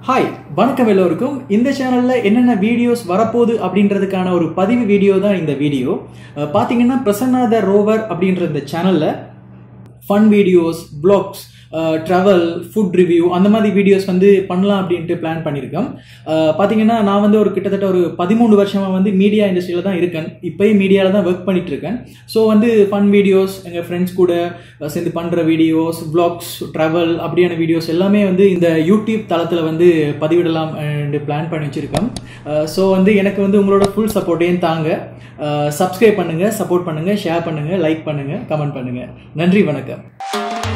hi வணக்கம் எல்லோருக்கும் இந்த சேனலில் என்னென்ன வீடியோஸ் வரப்போகுது அப்படின்றதுக்கான ஒரு பதிவு வீடியோ தான் இந்த வீடியோ அஹ் பார்த்தீங்கன்னா பிரசன்னா த ரோவர் அப்படின்ற இந்த சேனலில் fun videos vlogs travel food review அந்த மாதிரி வீடியோஸ் வந்து பண்ணலாம் அப்படின்ட்டு பிளான் பண்ணியிருக்கேன் அஹ் பார்த்தீங்கன்னா நான் வந்து ஒரு கிட்டத்தட்ட ஒரு பதிமூணு வருஷமாக வந்து மீடியா இண்டஸ்ட்ரியில் தான் இருக்கேன் இப்போயும் மீடியாவில் தான் ஒர்க் பண்ணிட்டு இருக்கேன் ஸோ வந்து ஃபன் வீடியோஸ் எங்கள் ஃப்ரெண்ட்ஸ் கூட அஹ் சேர்ந்து பண்ணுற வீடியோஸ் vlogs ட்ராவல் அப்படியான வீடியோஸ் எல்லாமே வந்து இந்த யூடியூப் தளத்தில் வந்து பதிவிடலாம் பிளான் பண்ணி வச்சுருக்கேன் ஸோ வந்து எனக்கு வந்து உங்களோட ஃபுல் சப்போர்ட்டையும் தாங்க சப்ஸ்கிரைப் பண்ணுங்கள் சப்போர்ட் பண்ணுங்கள் ஷேர் பண்ணுங்கள் லைக் பண்ணுங்கள் கமெண்ட் பண்ணுங்கள் நன்றி வணக்கம்